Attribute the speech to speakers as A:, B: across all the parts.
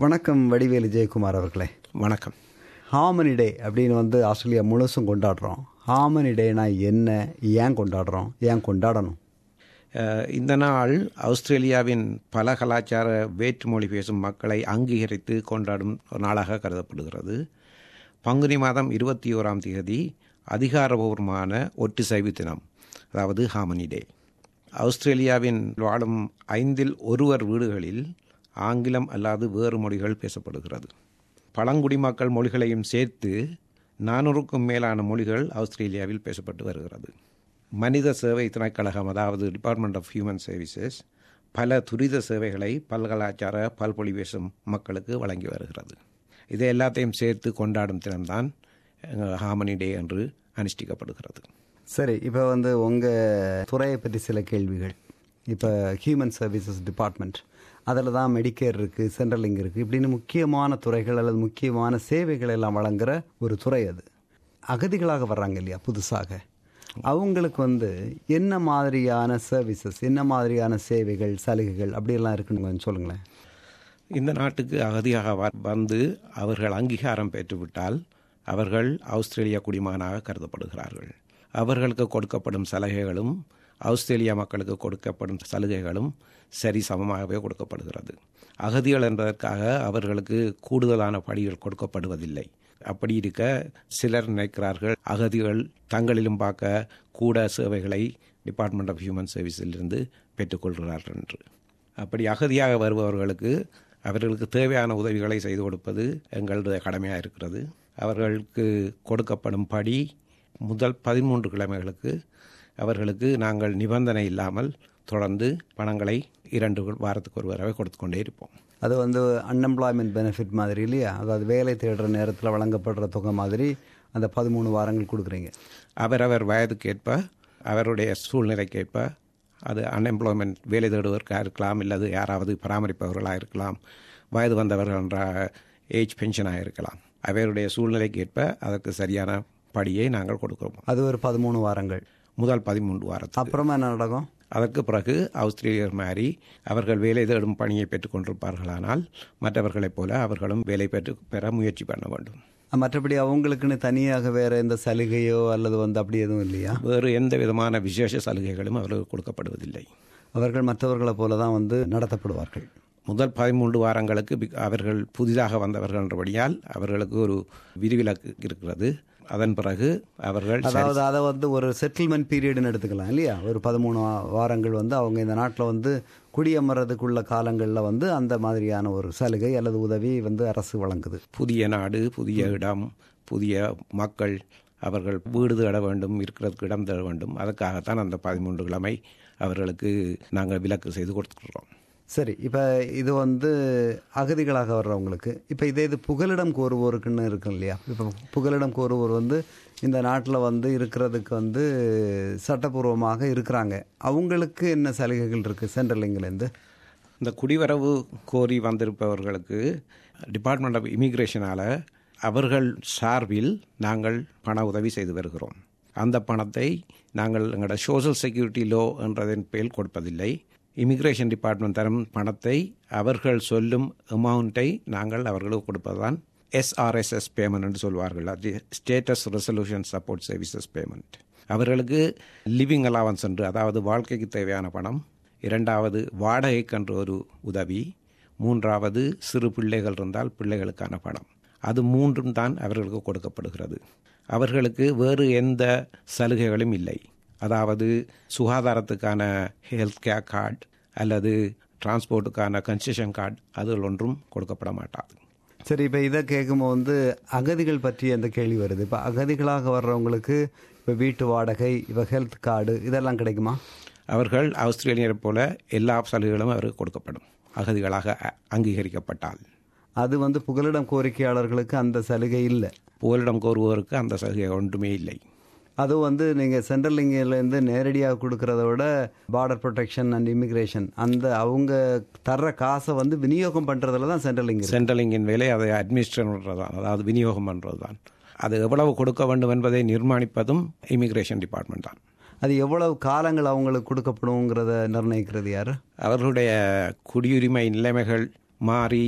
A: வணக்கம் வடிவேலு ஜெயக்குமார் அவர்களே
B: வணக்கம்
A: ஹார்மனி டே அப்படின்னு வந்து ஆஸ்திரேலியா முழுசும் கொண்டாடுறோம் ஹார்மனி டேனா என்ன ஏன் கொண்டாடுறோம் ஏன் கொண்டாடணும்
B: அஹ், இந்த நாள் ஆஸ்திரேலியாவின் பல கலாச்சார வேற்றுமொழி பேசும் மக்களை அங்கீகரித்து கொண்டாடும் ஒரு நாளாக கருதப்படுகிறது பங்குனி மாதம் இருபத்தி ஓராம் தேதி அதிகாரபூர்வமான ஒற்றுசைவு தினம் அதாவது ஹார்மனி டே ஆஸ்திரேலியாவின் வாழும் ஐந்தில் ஒருவர் வீடுகளில் ஆங்கிலம் அல்லாது வேறு மொழிகள் பேசப்படுகிறது பழங்குடி மக்கள் மொழிகளையும் சேர்த்து நானூறுக்கும் மேலான மொழிகள் ஆஸ்திரேலியாவில் பேசப்பட்டு வருகிறது மனித சேவை திணைக்களகம் அதாவது டிபார்ட்மெண்ட் ஆஃப் ஹியூமன் சர்வீசஸ் பல துரித சேவைகளை பல்கலாச்சார பல்மொழி பேசும் மக்களுக்கு வழங்கி வருகிறது இதை எல்லாத்தையும் சேர்த்து கொண்டாடும் தினம்தான் ஹார்மனி டே என்று அனுஷ்டிக்கப்படுகிறது
A: சரி இப்போ வந்து உங்கள் துறையை பற்றி சில கேள்விகள் இப்போ ஹியூமன் சர்வீசஸ் டிபார்ட்மெண்ட் அதில் தான் மெடிக்கேர் இருக்குது சென்ட்ரலிங் இருக்குது இப்படின்னு முக்கியமான துறைகள் அல்லது முக்கியமான சேவைகள் எல்லாம் வழங்குற ஒரு துறை அது அகதிகளாக வர்றாங்க இல்லையா புதுசாக அவங்களுக்கு வந்து என்ன மாதிரியான சர்வீசஸ் என்ன மாதிரியான சேவைகள் சலுகைகள் அப்படியெல்லாம் இருக்குன்னு கொஞ்சம் சொல்லுங்களேன்
B: இந்த நாட்டுக்கு அகதியாக வ- வந்து அவர்கள் அங்கீகாரம் பெற்றுவிட்டால் அவர்கள் ஆஸ்திரேலியா குடிமகனாக கருதப்படுகிறார்கள் அவர்களுக்கு கொடுக்கப்படும் சலுகைகளும் ஆஸ்திரேலியா மக்களுக்கு கொடுக்கப்படும் சலுகைகளும் சரி சமமாகவே கொடுக்கப்படுகிறது அகதிகள் என்பதற்காக அவர்களுக்கு கூடுதலான படிகள் கொடுக்கப்படுவதில்லை அப்படி இருக்க சிலர் நினைக்கிறார்கள் அகதிகள் தங்களிலும் பார்க்க கூட சேவைகளை டிபார்ட்மெண்ட் ஆஃப் ஹியூமன் சர்வீஸிலிருந்து பெற்றுக்கொள்கிறார்கள் என்று அப்படி அகதியாக வருபவர்களுக்கு அவர்களுக்கு தேவையான உதவிகளை செய்து கொடுப்பது எங்களுடைய கடமையாக இருக்கிறது அவர்களுக்கு கொடுக்கப்படும் படி முதல் பதிமூன்று கிழமைகளுக்கு அவர்களுக்கு நாங்கள் நிபந்தனை இல்லாமல் தொடர்ந்து பணங்களை இரண்டு வாரத்துக்கு ஒரு தடவை கொடுத்து கொண்டே இருப்போம்
A: அது வந்து அன்எம்ப்ளாய்மெண்ட் பெனிஃபிட் மாதிரி இல்லையா அதாவது வேலை தேடுற நேரத்தில் வழங்கப்படுற தொகை மாதிரி அந்த பதிமூணு வாரங்கள் கொடுக்குறீங்க
B: அவரவர் வயதுக்கேற்ப அவருடைய சூழ்நிலைக்கேற்ப அது அன்எம்ப்ளாய்மெண்ட் வேலை தேடுவதற்காக இருக்கலாம் இல்லது யாராவது பராமரிப்பவர்களாக இருக்கலாம் வயது வந்தவர்கள் என்ற ஏஜ் பென்ஷனாக இருக்கலாம் அவருடைய சூழ்நிலைக்கேற்ப அதற்கு சரியான படியை நாங்கள் கொடுக்கிறோம்
A: அது ஒரு பதிமூணு வாரங்கள்
B: முதல் பதிமூன்று வாரத்துக்கு
A: அப்புறமா என்ன நடக்கும்
B: அதற்கு பிறகு ஆஸ்திரேலியர் மாறி அவர்கள் வேலை தேடும் பணியை பெற்றுக்கொண்டிருப்பார்களானால் மற்றவர்களைப் போல அவர்களும் வேலை பெற்று பெற முயற்சி பண்ண வேண்டும்
A: மற்றபடி அவங்களுக்குன்னு தனியாக வேற எந்த சலுகையோ அல்லது வந்து அப்படி எதுவும் இல்லையா
B: வேறு எந்த விதமான விசேஷ சலுகைகளும் அவர்களுக்கு கொடுக்கப்படுவதில்லை
A: அவர்கள் மற்றவர்களைப் போல தான் வந்து நடத்தப்படுவார்கள்
B: முதல் பதிமூன்று வாரங்களுக்கு பி- அவர்கள் புதிதாக வந்தவர்கள் என்றபடியால் அவர்களுக்கு ஒரு விதிவிலக்கு இருக்கிறது அதன் பிறகு அவர்கள் சரி-
A: அதாவது அதை வந்து ஒரு செட்டில்மெண்ட் பீரியட்னு எடுத்துக்கலாம் இல்லையா ஒரு பதிமூணு வா- வாரங்கள் வந்து அவங்க இந்த நாட்டில் வந்து குடியமர்றதுக்குள்ள காலங்களில் வந்து அந்த மாதிரியான ஒரு சலுகை அல்லது உதவி வந்து அரசு வழங்குது
B: புதிய நாடு புதிய இடம் புதிய மக்கள் அவர்கள் வீடு தேட வேண்டும் இருக்கிறதுக்கு இடம் தேட வேண்டும் அதற்காகத்தான் அந்த பதிமூன்று கிழமை அவர்களுக்கு நாங்கள் விலக்கு செய்து கொடுத்துக்கிறோம்
A: சரி இப்போ இது வந்து அகதிகளாக வர்றவங்களுக்கு இப்போ இதே இது புகலிடம் கோருவோருக்குன்னு இருக்கும் இல்லையா இப்போ புகலிடம் கோருவோர் வந்து இந்த நாட்டில் வந்து இருக்கிறதுக்கு வந்து சட்டப்பூர்வமாக இருக்கிறாங்க அவங்களுக்கு என்ன சலுகைகள் இருக்குது சென்ட்ரலிங்லேருந்து
B: இந்த குடிவரவு கோரி வந்திருப்பவர்களுக்கு டிபார்ட்மெண்ட் ஆஃப் இமிகிரேஷனால் அவர்கள் சார்பில் நாங்கள் பண உதவி செய்து வருகிறோம் அந்த பணத்தை நாங்கள் எங்களோட சோஷியல் செக்யூரிட்டி லோ என்றதன் பேரில் கொடுப்பதில்லை இமிகிரேஷன் டிபார்ட்மெண்ட் தரும் பணத்தை அவர்கள் சொல்லும் அமௌண்ட்டை நாங்கள் அவர்களுக்கு கொடுப்பதுதான் எஸ்ஆர்எஸ்எஸ் பேமெண்ட் என்று சொல்வார்கள் அது status resolution support services payment அவர்களுக்கு லிவிங் அலவன்ஸ் என்று அதாவது வாழ்க்கைக்கு தேவையான பணம் இரண்டாவது வாடகைக்கென்று ஒரு உதவி மூன்றாவது சிறு பிள்ளைகள் இருந்தால் பிள்ளைகளுக்கான பணம் அது மூன்றும் தான் அவர்களுக்கு கொடுக்கப்படுகிறது அவர்களுக்கு வேறு எந்த சலுகைகளும் இல்லை அதாவது சுகாதாரத்துக்கான ஹெல்த் கேர் கார்டு அல்லது டிரான்ஸ்போர்ட்டுக்கான கன்செஷன் கார்டு அதுகள் ஒன்றும் கொடுக்கப்பட மாட்டாது
A: சரி இப்போ இதை கேட்கும்போது வந்து அகதிகள் பற்றி அந்த கேள்வி வருது இப்போ அகதிகளாக வர்றவங்களுக்கு இப்போ வீட்டு வாடகை இப்போ ஹெல்த் கார்டு இதெல்லாம் கிடைக்குமா
B: அவர்கள் ஆஸ்திரேலியரை போல எல்லா சலுகைகளும் அவருக்கு கொடுக்கப்படும் அகதிகளாக அ- அங்கீகரிக்கப்பட்டால்
A: அது வந்து புகலிடம் கோரிக்கையாளர்களுக்கு அந்த சலுகை இல்லை
B: புகலிடம் கோருவோருக்கு அந்த சலுகை ஒன்றுமே இல்லை
A: அது வந்து நீங்கள் சென்ட்ரல் லிங்கிலேருந்து நேரடியாக கொடுக்கறத விட பார்டர் ப்ரொடெக்ஷன் அண்ட் இமிகிரேஷன் அந்த அவங்க தர்ற காசை வந்து விநியோகம் பண்ணுறதுல தான் சென்ட்ரல் லிங்க் இருக்கு
B: சென்ட்ரலிங்கின் வேலை அதை அட்மினிஸ்ட்ரேட் பண்ணுறது தான் அதாவது விநியோகம் பண்ணுறது தான் அது எவ்வளவு கொடுக்க வேண்டும் என்பதை நிர்மாணிப்பதும் இமிகிரேஷன் டிபார்ட்மெண்ட் தான்
A: அது எவ்வளவு காலங்கள் அவங்களுக்கு கொடுக்கப்படுங்கிறத நிர்ணயிக்கிறது யார்
B: அவர்களுடைய குடியுரிமை நிலைமைகள் மாறி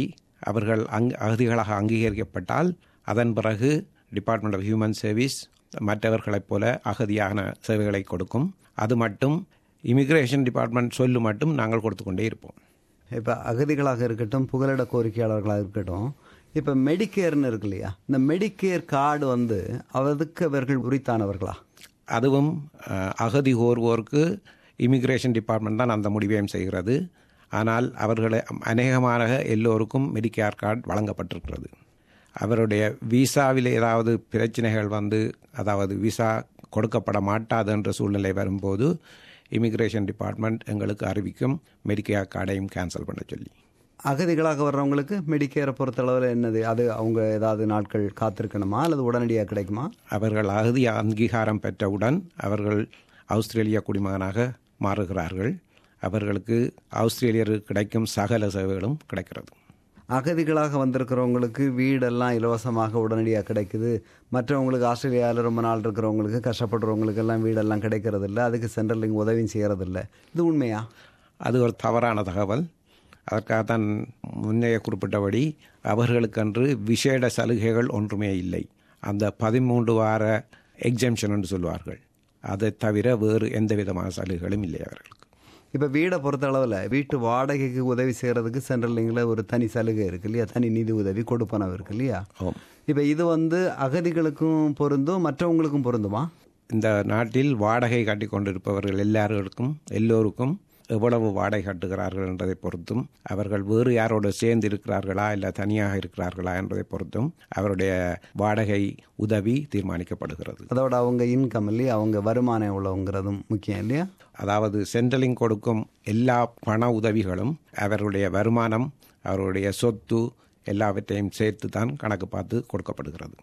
B: அவர்கள் அங் அகதிகளாக அங்கீகரிக்கப்பட்டால் அதன் பிறகு டிபார்ட்மெண்ட் ஆஃப் ஹியூமன் சர்வீஸ் மற்றவர்களைப் போல அகதியான சேவைகளை கொடுக்கும் அது மட்டும் இமிகிரேஷன் டிபார்ட்மெண்ட் சொல்லு மட்டும் நாங்கள் கொடுத்து கொண்டே இருப்போம்
A: இப்போ அகதிகளாக இருக்கட்டும் புகலிட கோரிக்கையாளர்களாக இருக்கட்டும் இப்போ மெடிக்கேர்னு இருக்கு இல்லையா இந்த மெடிக்கேர் கார்டு வந்து அதுக்கு அவர்கள் உரித்தானவர்களா
B: அதுவும் அஹ், அகதி கோருவோருக்கு இமிகிரேஷன் டிபார்ட்மெண்ட் தான் அந்த முடிவையும் செய்கிறது ஆனால் அவர்களை அநேகமாக எல்லோருக்கும் மெடிக்கேர் கார்டு வழங்கப்பட்டிருக்கிறது அவருடைய விசாவில் ஏதாவது பிரச்சனைகள் வந்து அதாவது விசா கொடுக்கப்பட மாட்டாது என்ற சூழ்நிலை வரும்போது இமிகிரேஷன் டிபார்ட்மெண்ட் எங்களுக்கு அறிவிக்கும் மெடிக்கேர் கார்டையும் கேன்சல் பண்ண சொல்லி
A: அகதிகளாக வர்றவங்களுக்கு மெடிக்கேரை பொறுத்தளவில் என்னது அது அவங்க ஏதாவது நாட்கள் காத்திருக்கணுமா அல்லது உடனடியாக கிடைக்குமா
B: அவர்கள் அகதி அங்கீகாரம் பெற்றவுடன் அவர்கள் ஆஸ்திரேலியா குடிமகனாக மாறுகிறார்கள் அவர்களுக்கு ஆஸ்திரேலியருக்கு கிடைக்கும் சகல சேவைகளும் கிடைக்கிறது
A: அகதிகளாக வந்திருக்கிறவங்களுக்கு வீடெல்லாம் இலவசமாக உடனடியாக கிடைக்குது மற்றவங்களுக்கு ஆஸ்திரேலியாவில் ரொம்ப நாள் இருக்கிறவங்களுக்கு கஷ்டப்படுறவங்களுக்கு எல்லாம் வீடெல்லாம் கிடைக்கிறது இல்லை அதுக்கு சென்ட்ரல் லிங்க் உதவியும் செய்கிறதில்ல இது உண்மையா
B: அது ஒரு தவறான தகவல் அதற்காகத்தான் முன்னே குறிப்பிட்டபடி அவர்களுக்கென்று விசேட சலுகைகள் ஒன்றுமே இல்லை அந்த பதிமூன்று வார எக்ஸம்ஷன் என்று சொல்வார்கள் அதை தவிர வேறு எந்த விதமான சலுகைகளும் இல்லை அவர்களுக்கு
A: இப்போ வீடை பொறுத்தளவில் வீட்டு வாடகைக்கு உதவி செய்கிறதுக்கு சென்ட்ரல் லிங்கில் ஒரு தனி சலுகை இருக்கு இல்லையா தனி நிதி உதவி கொடுப்பனவு இருக்கு இல்லையா
B: ஆம்.
A: இப்போ இது வந்து அகதிகளுக்கும் பொருந்தும் மற்றவங்களுக்கும் பொருந்துமா
B: இந்த நாட்டில் வாடகை கட்டி கொண்டிருப்பவர்கள் எல்லாருக்கும் எல்லோருக்கும் எவ்வளவு வாடகை கட்டுகிறார்கள் என்பதை பொறுத்தும் அவர்கள் வேறு யாரோடு சேர்ந்து இருக்கிறார்களா இல்லை தனியாக இருக்கிறார்களா என்பதை பொறுத்தும் அவருடைய வாடகை உதவி தீர்மானிக்கப்படுகிறது
A: அதோட அவங்க இன்கம் இல்லையா அவங்க வருமானம் எவ்வளோங்கிறதும் முக்கியம் இல்லையா
B: அதாவது சென்ட்ரலிங் கொடுக்கும் எல்லா பண உதவிகளும் அவருடைய வருமானம் அவருடைய சொத்து எல்லாவற்றையும் சேர்த்து தான் கணக்கு பார்த்து கொடுக்கப்படுகிறது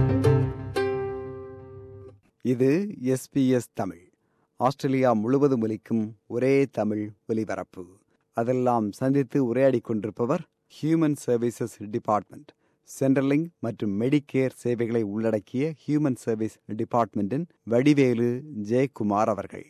A: இது எஸ்பிஎஸ் தமிழ் ஆஸ்திரேலியா முழுவதும் ஒலிக்கும் ஒரே தமிழ் ஒலிபரப்பு அதெல்லாம் சந்தித்து உரையாடிக் கொண்டிருப்பவர் ஹியூமன் சர்வீசஸ் டிபார்ட்மெண்ட் சென்ட்ரலிங் மற்றும் மெடிக்கேர் சேவைகளை உள்ளடக்கிய ஹியூமன் சர்வீஸ் டிபார்ட்மெண்டின் வடிவேலு ஜெயக்குமார் அவர்கள்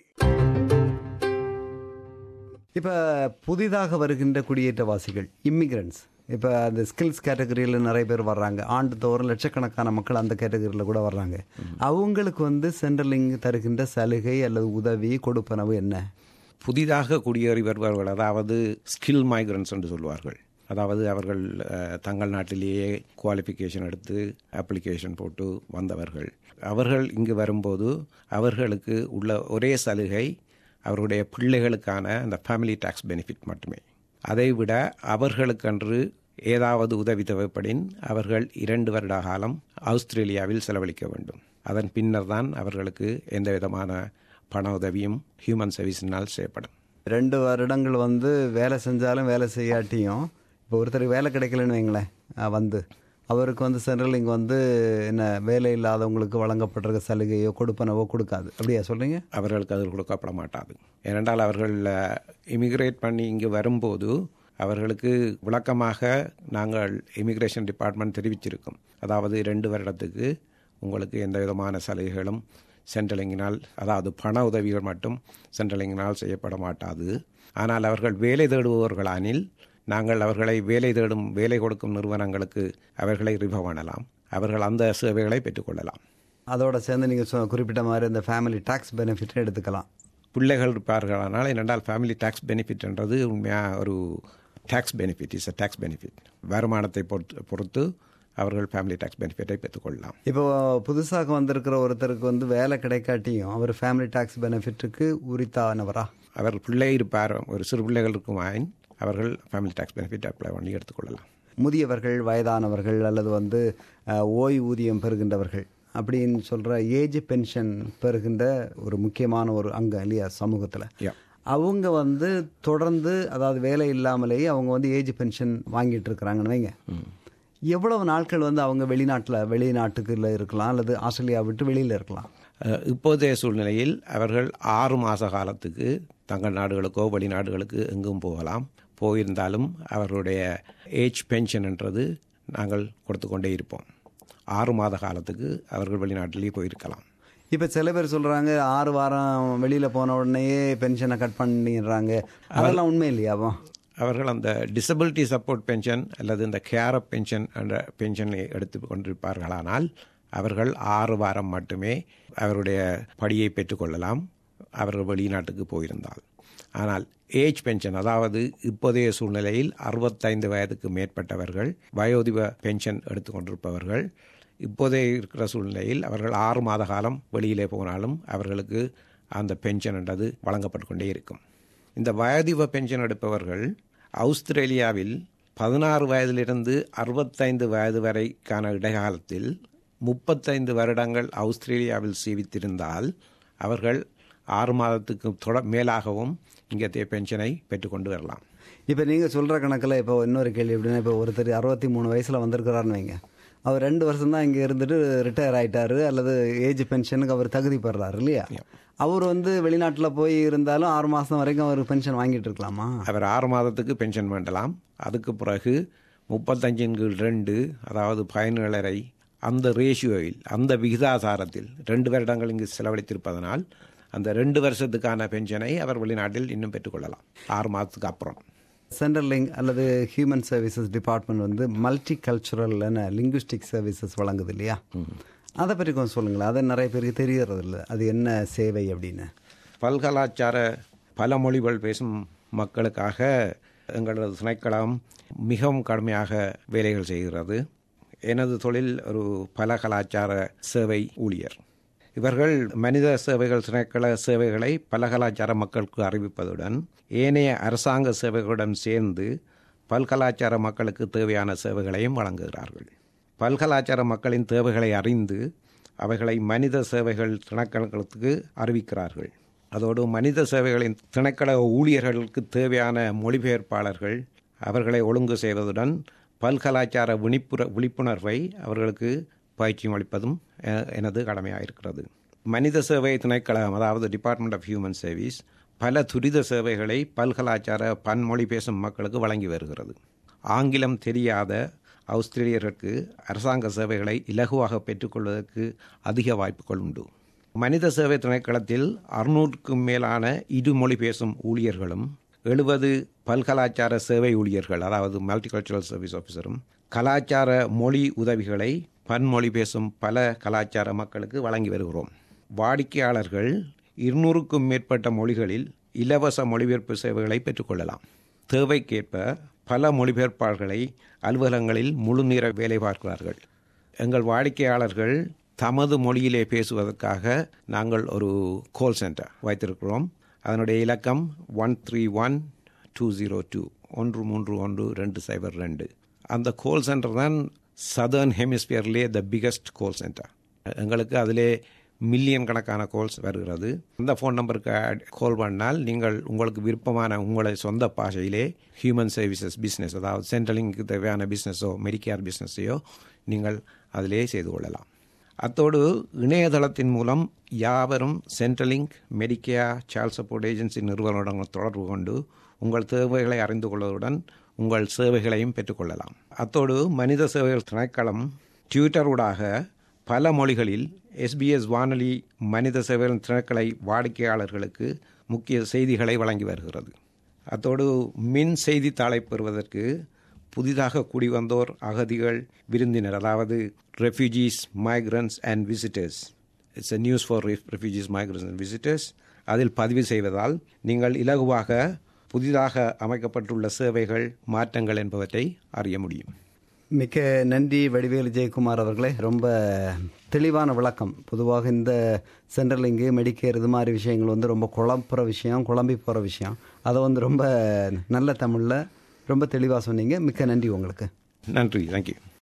A: இப்போ புதிதாக வருகின்ற குடியேற்றவாசிகள் இம்மிகிரண்ட்ஸ் இப்போ அந்த ஸ்கில்ஸ் கேட்டகரியில் நிறைய பேர் வர்றாங்க ஆண்டுதோறும் லட்சக்கணக்கான மக்கள் அந்த கேட்டகரியில் கூட வர்றாங்க அவங்களுக்கு வந்து சென்ட்ரலிங் தருகின்ற சலுகை அல்லது உதவி கொடுப்பனவு என்ன
B: புதிதாக குடியேறி வருபவர்கள் அதாவது ஸ்கில் மைக்ரன்ஸ் என்று சொல்வார்கள் அதாவது அவர்கள் அஹ், தங்கள் நாட்டிலேயே குவாலிஃபிகேஷன் எடுத்து அப்ளிகேஷன் போட்டு வந்தவர்கள் அவர்கள் இங்கு வரும்போது அவர்களுக்கு உள்ள ஒரே சலுகை அவருடைய பிள்ளைகளுக்கான அந்த ஃபேமிலி டாக்ஸ் பெனிஃபிட் மட்டுமே அதைவிட அவர்களுக்கென்று ஏதாவது உதவி தேவைப்படின் அவர்கள் இரண்டு வருட காலம் ஆஸ்திரேலியாவில் செலவழிக்க வேண்டும் அதன் பின்னர் தான் அவர்களுக்கு எந்த விதமான பண உதவியும் ஹியூமன் சர்வீஸினால் செய்யப்படும்
A: ரெண்டு வருடங்கள் வந்து வேலை செஞ்சாலும் வேலை செய்யாட்டியும் இப்போ ஒருத்தருக்கு வேலை கிடைக்கலன்னு வைங்களேன் அஹ் வந்து அவருக்கு வந்து சென்ட்ரலிங் வந்து என்ன வேலை இல்லாதவங்களுக்கு வழங்கப்படுற சலுகையோ கொடுப்பனவோ கொடுக்காது அப்படியா சொல்றீங்க
B: அவர்களுக்கு அது கொடுக்கப்பட மாட்டாது ஏனென்றால் அவர்கள் இமிகிரேட் பண்ணி இங்கு வரும்போது அவர்களுக்கு விளக்கமாக நாங்கள் இமிகிரேஷன் டிபார்ட்மெண்ட் தெரிவிச்சிருக்கோம் அதாவது ரெண்டு வருடத்துக்கு உங்களுக்கு எந்த விதமான சலுகைகளும் சென்ட்ரலிங்கினால் அதாவது பண உதவிகள் மட்டும் சென்ட்ரலிங்கினால் செய்யப்பட மாட்டாது ஆனால் அவர்கள் வேலை தேடுபவர்களானில் நாங்கள் அவர்களை வேலை தேடும் வேலை கொடுக்கும் நிறுவனங்களுக்கு அவர்களை ரிப பண்ணலாம் அவர்கள் அந்த சேவைகளை பெற்றுக்கொள்ளலாம்
A: அதோட சேர்ந்து நீங்கள் குறிப்பிட்ட மாதிரி இந்த ஃபேமிலி டாக்ஸ் பெனிஃபிட் எடுத்துக்கலாம்
B: பிள்ளைகள் இருப்பார்களானால் என்னென்றால் ஃபேமிலி டாக்ஸ் பெனிஃபிட்ன்றது உண்மையாக ஒரு tax benefit is a tax benefit வருமானத்தை பொறுத்து பொறுத்து அவர்கள் ஃபேமிலி டாக்ஸ் பெனிஃபிட்டை பெற்றுக்கொள்ளலாம்
A: இப்போ புதுசாக வந்திருக்கிற ஒருத்தருக்கு வந்து வேலை கிடைக்காட்டியும் அவர் ஃபேமிலி டாக்ஸ் பெனிஃபிட்டுக்கு உரித்தானவரா
B: அவர் பிள்ளை இருப்பார் ஒரு சிறு பிள்ளைகள் இருக்குமாயின் அவர்கள் ஃபேமிலி டாக்ஸ் பெனிஃபிட் அப்ளை பண்ணி எடுத்துக்கொள்ளலாம்
A: முதியவர்கள் வயதானவர்கள் அல்லது வந்து அஹ், ஓய்வூதியம் பெறுகின்றவர்கள் அப்படின்னு சொல்கிற ஏஜ் பென்ஷன் பெறுகின்ற ஒரு முக்கியமான ஒரு அங்கம் இல்லையா சமூகத்தில்
B: Yeah.
A: அவங்க வந்து தொடர்ந்து அதாவது வேலை இல்லாமலேயே அவங்க வந்து ஏஜ் பென்ஷன் வாங்கிட்டு இருக்கிறாங்கன்னு வைங்க எவ்வளவு நாட்கள் வந்து அவங்க வெளிநாட்டில் வெளிநாட்டுக்குள்ள இருக்கலாம் அல்லது ஆஸ்திரேலியா விட்டு வெளியில் இருக்கலாம்
B: அஹ், இப்போதைய சூழ்நிலையில் அவர்கள் ஆறு மாத காலத்துக்கு தங்கள் நாடுகளுக்கோ வெளிநாடுகளுக்கு எங்கும் போகலாம் போயிருந்தாலும் அவர்களுடைய ஏஜ் பென்ஷன்ன்றது நாங்கள் கொடுத்து கொண்டே இருப்போம் ஆறு மாத காலத்துக்கு அவர்கள் வெளிநாட்டிலேயே போயிருக்கலாம்
A: இப்போ சில பேர் சொல்கிறாங்க ஆறு வாரம் வெளியில் போன உடனேயே பென்ஷனை கட் பண்ணிடுறாங்க அதெல்லாம் உண்மை இல்லையாவோ
B: அவர்கள் அந்த டிசபிலிட்டி சப்போர்ட் பென்ஷன் அல்லது இந்த கேர் பென்ஷன் என்ற பென்ஷனை எடுத்து கொண்டிருப்பார்களானால் அவர்கள் ஆறு வாரம் மட்டுமே அவருடைய படியை பெற்றுக்கொள்ளலாம் அவர்கள் வெளிநாட்டுக்கு போயிருந்தால் ஆனால் ஏஜ் பென்ஷன் அதாவது இப்போதைய சூழ்நிலையில் அறுபத்தைந்து வயதுக்கு மேற்பட்டவர்கள் வயோதிப பென்ஷன் எடுத்துக்கொண்டிருப்பவர்கள் இப்போதைய இருக்கிற சூழ்நிலையில் அவர்கள் ஆறு மாத காலம் வெளியிலே போனாலும் அவர்களுக்கு அந்த பென்ஷன் என்றது வழங்கப்பட்டு கொண்டே இருக்கும் இந்த வயோதிப பென்ஷன் எடுப்பவர்கள் ஆஸ்திரேலியாவில் பதினாறு வயதிலிருந்து அறுபத்தைந்து வயது வரைக்கான இடைக்காலத்தில் முப்பத்தைந்து வருடங்கள் ஆஸ்திரேலியாவில் சேவித்திருந்தால் அவர்கள் ஆறு மாதத்துக்கு தொட மேலாகவும் இங்கே பென்ஷனை பெற்றுக்கொண்டு வரலாம்
A: இப்போ நீங்கள் சொல்கிற கணக்கில் இப்போ இன்னொரு கேள்வி எப்படின்னா இப்போ ஒருத்தர் அறுபத்தி மூணு வயசில் வந்திருக்கிறாருன்னு வைங்க அவர் ரெண்டு வருஷம் தான் இங்கே இருந்துட்டு ரிட்டையர் ஆயிட்டாரு அல்லது ஏஜ் பென்ஷனுக்கு அவர் தகுதி பெறாரு இல்லையா அவர் வந்து வெளிநாட்டில் போய் இருந்தாலும் ஆறு மாதம் வரைக்கும் அவர் பென்ஷன் வாங்கிட்டு இருக்கலாமா
B: அவர் ஆறு மாதத்துக்கு பென்ஷன் வேண்டலாம் அதுக்கு பிறகு முப்பத்தஞ்சின் கீழ் ரெண்டு அதாவது பயனரை அந்த ரேஷியோவில் அந்த விகிதாசாரத்தில் ரெண்டு வருடங்கள் இங்கு செலவழித்திருப்பதனால் அந்த ரெண்டு வருஷத்துக்கான பென்ஷனை அவர் வெளிநாட்டில் இன்னும் பெற்றுக்கொள்ளலாம் ஆறு மாதத்துக்கு அப்புறம்
A: சென்ட்ரல் லிங்க் அல்லது ஹியூமன் சர்வீசஸ் டிபார்ட்மெண்ட் வந்து மல்டி கல்ச்சுரல் லிங்குஸ்டிக் சர்வீசஸ் வழங்குது இல்லையா அதை பற்றி கொஞ்சம் சொல்லுங்களேன் அதை நிறைய பேருக்கு தெரியறது இல்லை அது என்ன சேவை அப்படின்னு
B: பல்கலாச்சார பல மொழிகள் பேசும் மக்களுக்காக எங்களது திணைக்களம் மிகவும் கடுமையாக வேலைகள் செய்கிறது எனது தொழில் ஒரு பல கலாச்சார சேவை ஊழியர் இவர்கள் மனித சேவைகள் திணைக்கள சேவைகளை பல கலாச்சார மக்களுக்கு அறிவிப்பதுடன் ஏனைய அரசாங்க சேவைகளுடன் சேர்ந்து பல்கலாச்சார மக்களுக்கு தேவையான சேவைகளையும் வழங்குகிறார்கள் பல்கலாச்சார மக்களின் தேவைகளை அறிந்து அவைகளை மனித சேவைகள் திணைக்களங்களுக்கு அறிவிக்கிறார்கள் அதோடு மனித சேவைகளின் திணைக்கள ஊழியர்களுக்கு தேவையான மொழிபெயர்ப்பாளர்கள் அவர்களை ஒழுங்கு செய்வதுடன் பல்கலாச்சார விழிப்புற விழிப்புணர்வை அவர்களுக்கு பயிற்சி அளிப்பதும் எனது கடமையாக இருக்கிறது மனித சேவை திணைக்களம் அதாவது டிபார்ட்மெண்ட் ஆஃப் ஹியூமன் சர்வீஸ் பல துரித சேவைகளை பல்கலாச்சார பன்மொழி பேசும் மக்களுக்கு வழங்கி வருகிறது ஆங்கிலம் தெரியாத ஆஸ்திரேலியர்களுக்கு அரசாங்க சேவைகளை இலகுவாக பெற்றுக்கொள்வதற்கு அதிக வாய்ப்புகள் உண்டு மனித சேவை திணைக்களத்தில் அறுநூறுக்கும் மேலான இருமொழி பேசும் ஊழியர்களும் எழுபது பல்கலாச்சார சேவை ஊழியர்கள் அதாவது மல்டிகல்ச்சுரல் சர்வீஸ் ஆஃபீஸரும் கலாச்சார மொழி உதவிகளை பன்மொழி பேசும் பல கலாச்சார மக்களுக்கு வழங்கி வருகிறோம் வாடிக்கையாளர்கள் இருநூறுக்கும் மேற்பட்ட மொழிகளில் இலவச மொழிபெயர்ப்பு சேவைகளை பெற்றுக்கொள்ளலாம் தேவைக்கேற்ப பல மொழிபெயர்ப்பாளர்களை அலுவலகங்களில் முழு நேர வேலை பார்க்கிறார்கள் எங்கள் வாடிக்கையாளர்கள் தமது மொழியிலே பேசுவதற்காக நாங்கள் ஒரு கால் சென்டர் வைத்திருக்கிறோம் அதனுடைய இலக்கம் one three one two zero two ஒன்று மூன்று ஒன்று ரெண்டு சைபர் ரெண்டு அந்த கால் சென்டர் தான் சதர்ன் ஹெமிஸ்பியர்லேயே த பிகஸ்ட் கால் சென்டர் எங்களுக்கு அதிலே மில்லியன் கணக்கான கால்ஸ் வருகிறது அந்த ஃபோன் நம்பருக்கு கால் பண்ணால் நீங்கள் உங்களுக்கு விருப்பமான உங்களை சொந்த பாஷையிலே ஹியூமன் சர்வீசஸ் பிஸ்னஸ் அதாவது சென்ட்ரலிங்க்கு தேவையான பிஸ்னஸோ மெடிக்கேர் பிஸ்னஸையோ நீங்கள் அதிலே செய்து கொள்ளலாம் அத்தோடு இணையதளத்தின் மூலம் யாவரும் Centrelink Medicare child support agency நிறுவனங்களுடன் தொடர்பு கொண்டு உங்கள் தேவைகளை அறிந்து கொள்வதுடன் உங்கள் சேவைகளையும் பெற்றுக்கொள்ளலாம் அத்தோடு மனித சேவைகள் திணைக்களம் ட்விட்டரூடாக பல மொழிகளில் எஸ்பிஎஸ் வானொலி மனித சேவைகள் திணைக்களை வாடிக்கையாளர்களுக்கு முக்கிய செய்திகளை வழங்கி வருகிறது அத்தோடு மின் செய்தித்தாளை பெறுவதற்கு புதிதாக கூடி வந்தோர் அகதிகள் விருந்தினர் அதாவது refugees migrants and visitors it's a news for refugees migrants and visitors அதில் பதிவு செய்வதால் நீங்கள் இலகுவாக புதிதாக அமைக்கப்பட்டுள்ள சேவைகள் மாற்றங்கள் என்பவற்றை அறிய முடியும்
A: மிக்க நன்றி வடிவேலு ஜெயக்குமார் அவர்களே ரொம்ப தெளிவான விளக்கம் பொதுவாக இந்த சென்ட்ரலிங்கு மெடிக்கேர் இது மாதிரி விஷயங்கள் வந்து ரொம்ப குழம்புற விஷயம் குழம்பி போகிற விஷயம் அதை வந்து ரொம்ப நல்ல தமிழில் ரொம்ப தெளிவாக சொன்னீங்க மிக்க நன்றி உங்களுக்கு
B: நன்றி தேங்க்யூ